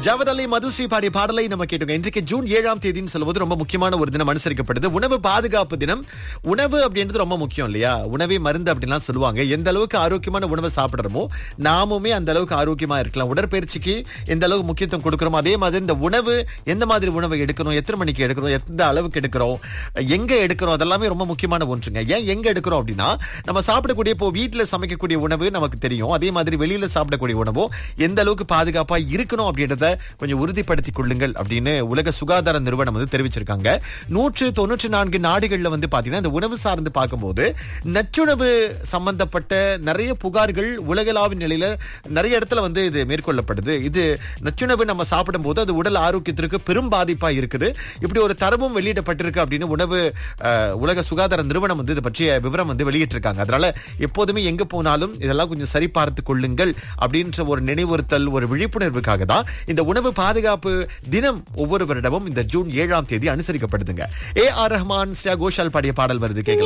ஜவத் அலி மதுஸ்ரீ பாடிய பாடலை நம்ம கேட்டோங்க இன்றைக்கு ஜூன் ஏழாம் தேதின்னு சொல்லும்போது ரொம்ப முக்கியமான ஒரு தினம் அனுசரிக்கப்படுது உணவு பாதுகாப்பு தினம் உணவு அப்படின்றது ரொம்ப முக்கியம் இல்லையா உணவே மருந்து அப்படின்லாம் சொல்லுவாங்க எந்த அளவுக்கு ஆரோக்கியமான உணவை சாப்பிடுறோமோ நாமுமே அந்த அளவுக்கு ஆரோக்கியமா இருக்கலாம் உடற்பயிற்சிக்கு எந்த அளவுக்கு முக்கியத்துவம் கொடுக்கிறோமோ அதே மாதிரி இந்த உணவு எந்த மாதிரி உணவை எடுக்கணும் எத்தனை மணிக்கு எடுக்கணும் எந்த அளவுக்கு எடுக்கிறோம் எங்க எடுக்கிறோம் அதெல்லாமே ரொம்ப முக்கியமான ஒன்றுங்க ஏன் எங்க எடுக்கிறோம் அப்படின்னா நம்ம சாப்பிடக்கூடிய இப்போ வீட்டுல சமைக்கக்கூடிய உணவு நமக்கு தெரியும் அதே மாதிரி வெளியில சாப்பிடக்கூடிய உணவோ எந்த அளவுக்கு பாதுகாப்பா இருக்கணும் அப்படின்றத கொஞ்சம் உறுதிப்படுத்திக் கொள்ளுங்கள் அப்படின்னு உலக சுகாதார நிறுவனம் வந்து தெரிவிச்சிருக்காங்க நூற்று தொண்ணூற்றி நான்கு நாடுகள்ல வந்து பாத்தீங்கன்னா இந்த உணவு சார்ந்து பார்க்கும்போது நச்சுணவு சம்பந்தப்பட்ட நிறைய புகார்கள் உலகளாவின் நிலையில நிறைய இடத்துல வந்து இது மேற்கொள்ளப்படுது இது நச்சுணவு நம்ம சாப்பிடும்போது அது உடல் ஆரோக்கியத்திற்கு பெரும் பாதிப்பா இருக்குது இப்படி ஒரு தரவும் வெளியிடப்பட்டிருக்கு அப்படின்னு உணவு அஹ், உலக சுகாதார நிறுவனம் வந்து இது பற்றிய விவரம் வந்து வெளியிட்டிருக்காங்க அதனால எப்போதுமே எங்க போனாலும் இதெல்லாம் கொஞ்சம் சரி பார்த்து கொள்ளுங்கள் அப்படின்ற ஒரு நினைவுறுத்தல் ஒரு விழிப்புணர்வுக்காக தான் இந்த உணவு பாதுகாப்பு தினம் ஒவ்வொரு வருடமும் இந்த ஜூன் ஏழாம் தேதி அனுசரிக்கப்படுதுங்க ஏ ஆர் ரஹ்மான் ஸ்ரேயா கோஷால் பாடிய பாடல் வருது கேட்கலாம்